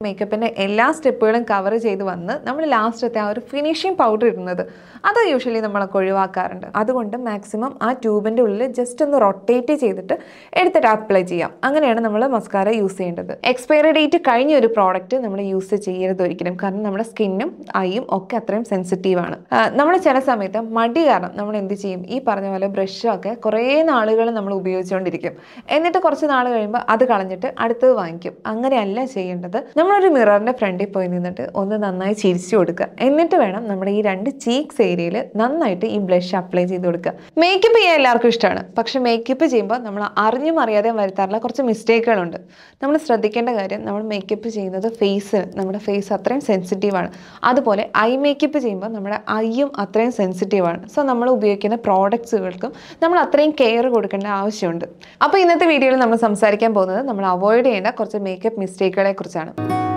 മേക്കപ്പിൻ്റെ എല്ലാ സ്റ്റെപ്പുകളും കവർ ചെയ്ത് വന്ന് നമ്മൾ ലാസ്റ്റത്തെ ആ ഒരു ഫിനിഷിംഗ് പൗഡർ ഇടുന്നത് അത് യൂഷ്വലി നമ്മളൊക്കെ ഒഴിവാക്കാറുണ്ട് അതുകൊണ്ട് മാക്സിമം ആ ട്യൂബിൻ്റെ ഉള്ളിൽ ജസ്റ്റ് ഒന്ന് റൊട്ടേറ്റ് ചെയ്തിട്ട് എടുത്തിട്ട് അപ്ലൈ ചെയ്യാം അങ്ങനെയാണ് നമ്മൾ മസ്കാര യൂസ് ചെയ്യേണ്ടത് എക്സ്പയറി ഡേറ്റ് കഴിഞ്ഞ ഒരു പ്രോഡക്റ്റ് നമ്മൾ യൂസ് ചെയ്യരുത് ഒരിക്കലും കാരണം നമ്മുടെ സ്കിന്നും ഐയും ഒക്കെ അത്രയും സെൻസിറ്റീവാണ് നമ്മൾ ചില സമയത്ത് മടി കാരണം നമ്മൾ എന്ത് ചെയ്യും ഈ പറഞ്ഞ പോലെ ബ്രഷൊക്കെ കുറേ നാളുകൾ നമ്മൾ ഉപയോഗിച്ചുകൊണ്ടിരിക്കും എന്നിട്ട് കുറച്ച് നാൾ കഴിയുമ്പോൾ അത് കളഞ്ഞിട്ട് അടുത്തത് വാങ്ങിക്കും അങ്ങനെയല്ല ചെയ്യേണ്ടത് നമ്മളൊരു മിററിൻ്റെ ഫ്രണ്ടിൽ പോയി നിന്നിട്ട് ഒന്ന് നന്നായി ചിരിച്ചു കൊടുക്കുക എന്നിട്ട് വേണം നമ്മുടെ ഈ രണ്ട് ചീക്സ് ഏരിയയിൽ നന്നായിട്ട് ഈ ബ്ലഷ് അപ്ലൈ ചെയ്ത് കൊടുക്കുക മേക്കപ്പ് ചെയ്യാൻ എല്ലാവർക്കും ഇഷ്ടമാണ് പക്ഷെ മേക്കപ്പ് ചെയ്യുമ്പോൾ നമ്മൾ അറിഞ്ഞും അറിയാതെയും വരുത്താറുള്ള കുറച്ച് മിസ്റ്റേക്കുകളുണ്ട് നമ്മൾ ശ്രദ്ധിക്കേണ്ട കാര്യം നമ്മൾ മേക്കപ്പ് ചെയ്യുന്നത് ഫേസിന് നമ്മുടെ ഫേസ് അത്രയും സെൻസിറ്റീവാണ് അതുപോലെ ഐ മേക്കപ്പ് ചെയ്യുമ്പോൾ നമ്മുടെ ഐയും അത്രയും സെൻസിറ്റീവാണ് സോ നമ്മൾ ഉപയോഗിക്കുന്ന പ്രോഡക്ട്സുകൾക്കും നമ്മൾ അത്രയും കെയർ കൊടുക്കേണ്ട ആവശ്യമുണ്ട് അപ്പോൾ ഇന്നത്തെ വീഡിയോയിൽ നമ്മൾ സംസാരിക്കാൻ പോകുന്നത് നമ്മൾ അവോയ്ഡ് ചെയ്യേണ്ട കുറച്ച് മേക്കപ്പ് മിസ്റ്റേക്കുകളെ കുറിച്ചാണ്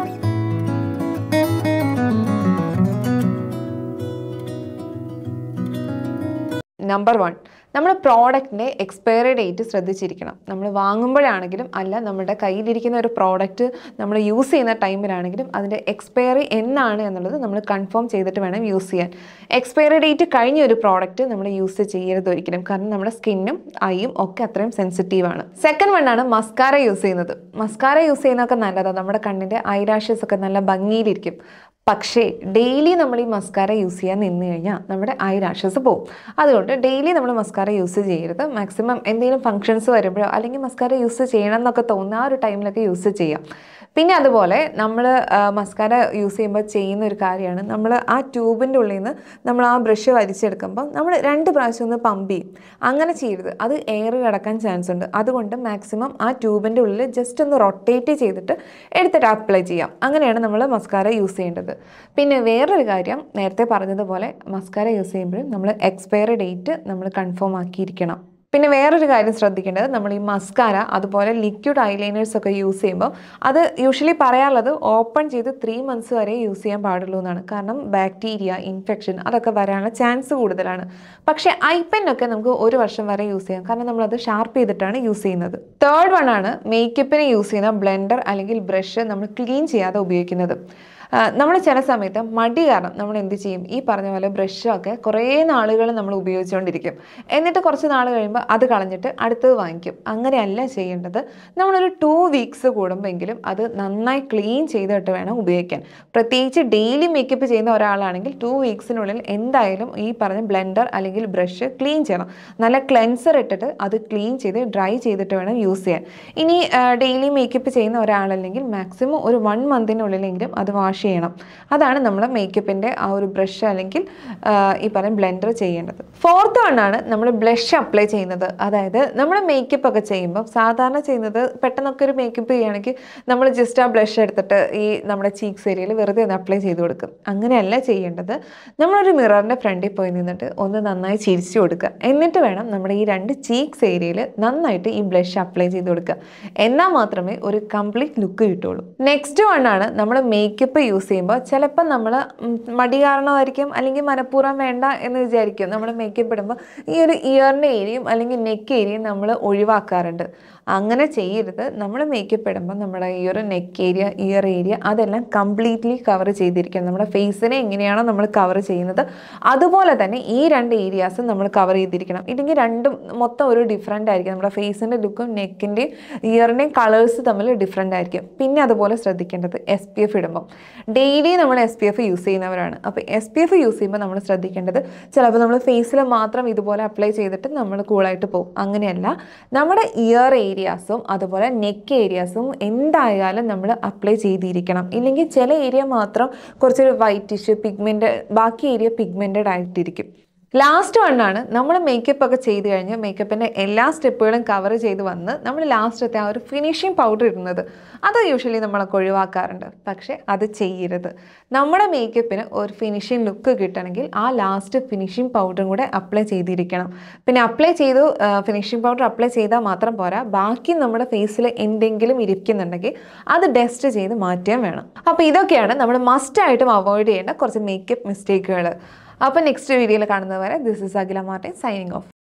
നമ്പർ വൺ നമ്മൾ പ്രോഡക്റ്റിൻ്റെ എക്സ്പയറി ഡേറ്റ് ശ്രദ്ധിച്ചിരിക്കണം നമ്മൾ വാങ്ങുമ്പോഴാണെങ്കിലും അല്ല നമ്മുടെ കയ്യിലിരിക്കുന്ന ഒരു പ്രോഡക്റ്റ് നമ്മൾ യൂസ് ചെയ്യുന്ന ടൈമിലാണെങ്കിലും അതിൻ്റെ എക്സ്പയറി എന്നാണ് എന്നുള്ളത് നമ്മൾ കൺഫേം ചെയ്തിട്ട് വേണം യൂസ് ചെയ്യാൻ എക്സ്പയറി ഡേറ്റ് കഴിഞ്ഞ ഒരു പ്രോഡക്റ്റ് നമ്മൾ യൂസ് ചെയ്യരുത് ഒരിക്കലും കാരണം നമ്മുടെ സ്കിന്നും ഐയും ഒക്കെ അത്രയും സെൻസിറ്റീവാണ് സെക്കൻഡ് വൺ ആണ് മസ്കാര യൂസ് ചെയ്യുന്നത് മസ്കാര യൂസ് ചെയ്യുന്നതൊക്കെ നല്ലതാണ് നമ്മുടെ കണ്ണിൻ്റെ ഐലാഷസ് ഒക്കെ നല്ല ഭംഗിയിലിരിക്കും പക്ഷേ ഡെയിലി നമ്മൾ ഈ മസ്കാര യൂസ് ചെയ്യാൻ നിന്ന് കഴിഞ്ഞാൽ നമ്മുടെ ഐ ലാഷസ് പോകും അതുകൊണ്ട് ഡെയിലി നമ്മൾ മസ്കാര യൂസ് ചെയ്യരുത് മാക്സിമം എന്തെങ്കിലും ഫങ്ഷൻസ് വരുമ്പോഴോ അല്ലെങ്കിൽ മസ്കാര യൂസ് ചെയ്യണം എന്നൊക്കെ തോന്നുന്ന ആ ഒരു ടൈമിലൊക്കെ യൂസ് ചെയ്യാം പിന്നെ അതുപോലെ നമ്മൾ മസ്കാര യൂസ് ചെയ്യുമ്പോൾ ചെയ്യുന്ന ഒരു കാര്യമാണ് നമ്മൾ ആ ട്യൂബിൻ്റെ ഉള്ളിൽ നിന്ന് നമ്മൾ ആ ബ്രഷ് വലിച്ചെടുക്കുമ്പോൾ നമ്മൾ രണ്ട് പ്രാവശ്യം ഒന്ന് പമ്പ് ചെയ്യും അങ്ങനെ ചെയ്യരുത് അത് എയർ കിടക്കാൻ ചാൻസ് ഉണ്ട് അതുകൊണ്ട് മാക്സിമം ആ ട്യൂബിൻ്റെ ഉള്ളിൽ ജസ്റ്റ് ഒന്ന് റൊട്ടേറ്റ് ചെയ്തിട്ട് എടുത്തിട്ട് അപ്ലൈ ചെയ്യാം അങ്ങനെയാണ് നമ്മൾ മസ്കാര യൂസ് ചെയ്യേണ്ടത് പിന്നെ വേറൊരു കാര്യം നേരത്തെ പറഞ്ഞതുപോലെ മസ്കാര യൂസ് ചെയ്യുമ്പോഴും നമ്മൾ എക്സ്പയറി ഡേറ്റ് നമ്മൾ കൺഫേം ആക്കിയിരിക്കണം പിന്നെ വേറൊരു കാര്യം ശ്രദ്ധിക്കേണ്ടത് നമ്മൾ ഈ മസ്കാര അതുപോലെ ലിക്വിഡ് ഐലൈനേഴ്സ് ഒക്കെ യൂസ് ചെയ്യുമ്പോൾ അത് യൂഷ്വലി പറയാറുള്ളത് ഓപ്പൺ ചെയ്ത് ത്രീ മന്ത്സ് വരെ യൂസ് ചെയ്യാൻ പാടുള്ളൂ എന്നാണ് കാരണം ബാക്ടീരിയ ഇൻഫെക്ഷൻ അതൊക്കെ വരാനുള്ള ചാൻസ് കൂടുതലാണ് പക്ഷേ ഐപ്പെന്നൊക്കെ നമുക്ക് ഒരു വർഷം വരെ യൂസ് ചെയ്യാം കാരണം നമ്മളത് ഷാർപ്പ് ചെയ്തിട്ടാണ് യൂസ് ചെയ്യുന്നത് തേർഡ് വൺ ആണ് മേക്കപ്പിന് യൂസ് ചെയ്യുന്ന ബ്ലെൻഡർ അല്ലെങ്കിൽ ബ്രഷ് നമ്മൾ ക്ലീൻ ചെയ്യാതെ ഉപയോഗിക്കുന്നത് നമ്മൾ ചില സമയത്ത് മടി കാരണം നമ്മൾ എന്ത് ചെയ്യും ഈ പറഞ്ഞ പോലെ ബ്രഷൊക്കെ കുറേ നാളുകൾ നമ്മൾ ഉപയോഗിച്ചുകൊണ്ടിരിക്കും എന്നിട്ട് കുറച്ച് നാൾ കഴിയുമ്പോൾ അത് കളഞ്ഞിട്ട് അടുത്തത് വാങ്ങിക്കും അങ്ങനെയല്ല ചെയ്യേണ്ടത് നമ്മളൊരു ടു വീക്സ് കൂടുമ്പോഴെങ്കിലും അത് നന്നായി ക്ലീൻ ചെയ്തിട്ട് വേണം ഉപയോഗിക്കാൻ പ്രത്യേകിച്ച് ഡെയിലി മേക്കപ്പ് ചെയ്യുന്ന ഒരാളാണെങ്കിൽ ടു വീക്സിനുള്ളിൽ എന്തായാലും ഈ പറഞ്ഞ ബ്ലെൻഡർ അല്ലെങ്കിൽ ബ്രഷ് ക്ലീൻ ചെയ്യണം നല്ല ക്ലെൻസർ ഇട്ടിട്ട് അത് ക്ലീൻ ചെയ്ത് ഡ്രൈ ചെയ്തിട്ട് വേണം യൂസ് ചെയ്യാൻ ഇനി ഡെയിലി മേക്കപ്പ് ചെയ്യുന്ന ഒരാളല്ലെങ്കിൽ മാക്സിമം ഒരു വൺ മന്തിനുള്ളിലെങ്കിലും അത് വാഷ് ചെയ്യണം അതാണ് നമ്മൾ മേക്കപ്പിൻ്റെ ആ ഒരു ബ്രഷ് അല്ലെങ്കിൽ ആ, ഈ പറഞ്ഞ ബ്ലെൻഡർ ചെയ്യേണ്ടത് ഫോർത്ത് വണ്ണാണ് നമ്മൾ ബ്ലഷ് അപ്ലൈ ചെയ്യുന്നത് അതായത് നമ്മൾ മേക്കപ്പ് ഒക്കെ ചെയ്യുമ്പോൾ സാധാരണ ചെയ്യുന്നത് പെട്ടെന്നൊക്കെ ഒരു മേക്കപ്പ് ചെയ്യുകയാണെങ്കിൽ നമ്മൾ ജസ്റ്റ് ആ ബ്ലഷ് എടുത്തിട്ട് ഈ നമ്മുടെ ചീക്സ് ഏരിയയിൽ വെറുതെ ഒന്ന് അപ്ലൈ ചെയ്ത് കൊടുക്കും അങ്ങനെയല്ല ചെയ്യേണ്ടത് നമ്മളൊരു മിററിൻ്റെ ഫ്രണ്ടിൽ പോയി നിന്നിട്ട് ഒന്ന് നന്നായി ചിരിച്ചു കൊടുക്കുക എന്നിട്ട് വേണം നമ്മുടെ ഈ രണ്ട് ചീക്സ് ഏരിയയിൽ നന്നായിട്ട് ഈ ബ്ലഷ് അപ്ലൈ ചെയ്ത് കൊടുക്കുക എന്നാൽ മാത്രമേ ഒരു കംപ്ലീറ്റ് ലുക്ക് കിട്ടുള്ളൂ നെക്സ്റ്റ് വൺ ആണ് നമ്മൾ മേക്കപ്പ് യൂസ് ചെയ്യുമ്പോൾ ചിലപ്പോൾ നമ്മൾ മടി കാരണമായിരിക്കും അല്ലെങ്കിൽ മനഃപൂർവ്വം വേണ്ട എന്ന് വിചാരിക്കും നമ്മൾ മേക്കപ്പ് ഇടുമ്പോൾ ഈ ഒരു ഇയറിൻ്റെ ഏരിയയും അല്ലെങ്കിൽ നെക്ക് ഏരിയയും നമ്മൾ ഒഴിവാക്കാറുണ്ട് അങ്ങനെ ചെയ്യരുത് നമ്മൾ മേക്കപ്പ് ഇടുമ്പോൾ നമ്മുടെ ഈ ഒരു നെക്ക് ഏരിയ ഇയർ ഏരിയ അതെല്ലാം കംപ്ലീറ്റ്ലി കവർ ചെയ്തിരിക്കണം നമ്മുടെ ഫേസിനെ എങ്ങനെയാണോ നമ്മൾ കവർ ചെയ്യുന്നത് അതുപോലെ തന്നെ ഈ രണ്ട് ഏരിയാസും നമ്മൾ കവർ ചെയ്തിരിക്കണം ഇല്ലെങ്കിൽ രണ്ടും മൊത്തം ഒരു ഡിഫറെൻ്റ് ആയിരിക്കും നമ്മുടെ ഫേസിൻ്റെ ലുക്കും നെക്കിൻ്റെയും ഇയറിൻ്റെയും കളേഴ്സ് തമ്മിൽ ഡിഫറെൻ്റ് ആയിരിക്കും പിന്നെ അതുപോലെ ശ്രദ്ധിക്കേണ്ടത് എസ് പി എഫ് ഇടുമ്പോൾ ഡെയിലി നമ്മൾ എസ് പി എഫ് യൂസ് ചെയ്യുന്നവരാണ് അപ്പോൾ എസ് പി എഫ് യൂസ് ചെയ്യുമ്പോൾ നമ്മൾ ശ്രദ്ധിക്കേണ്ടത് ചിലപ്പോൾ നമ്മൾ ഫേസിൽ മാത്രം ഇതുപോലെ അപ്ലൈ ചെയ്തിട്ട് നമ്മൾ കൂളായിട്ട് പോകും അങ്ങനെയല്ല നമ്മുടെ ഇയർ ഏരിയാസും അതുപോലെ നെക്ക് ഏരിയാസും എന്തായാലും നമ്മൾ അപ്ലൈ ചെയ്തിരിക്കണം ഇല്ലെങ്കിൽ ചില ഏരിയ മാത്രം കുറച്ചൊരു വൈറ്റിഷ് പിഗ്മെൻ്റ് ബാക്കി ഏരിയ പിഗ്മെൻറ്റഡ് ആയിട്ടിരിക്കും ലാസ്റ്റ് വണ്ണാണ് നമ്മൾ മേക്കപ്പ് ഒക്കെ ചെയ്ത് കഴിഞ്ഞ് മേക്കപ്പിൻ്റെ എല്ലാ സ്റ്റെപ്പുകളും കവർ ചെയ്ത് വന്ന് നമ്മൾ ലാസ്റ്റത്തെ ആ ഒരു ഫിനിഷിംഗ് പൗഡർ ഇടുന്നത് അത് യൂഷ്വലി നമ്മളൊക്കെ ഒഴിവാക്കാറുണ്ട് പക്ഷേ അത് ചെയ്യരുത് നമ്മുടെ മേക്കപ്പിന് ഒരു ഫിനിഷിംഗ് ലുക്ക് കിട്ടണമെങ്കിൽ ആ ലാസ്റ്റ് ഫിനിഷിംഗ് പൗഡറും കൂടെ അപ്ലൈ ചെയ്തിരിക്കണം പിന്നെ അപ്ലൈ ചെയ്തു ഫിനിഷിംഗ് പൗഡർ അപ്ലൈ ചെയ്താൽ മാത്രം പോരാ ബാക്കി നമ്മുടെ ഫേസിൽ എന്തെങ്കിലും ഇരിക്കുന്നുണ്ടെങ്കിൽ അത് ഡസ്റ്റ് ചെയ്ത് മാറ്റുകയും വേണം അപ്പോൾ ഇതൊക്കെയാണ് നമ്മൾ മസ്റ്റായിട്ടും അവോയ്ഡ് ചെയ്യേണ്ട കുറച്ച് മേക്കപ്പ് മിസ്റ്റേക്കുകൾ അപ്പോൾ നെക്സ്റ്റ് വീഡിയോയിൽ കാണുന്നവരെ this is Akhila Martin signing of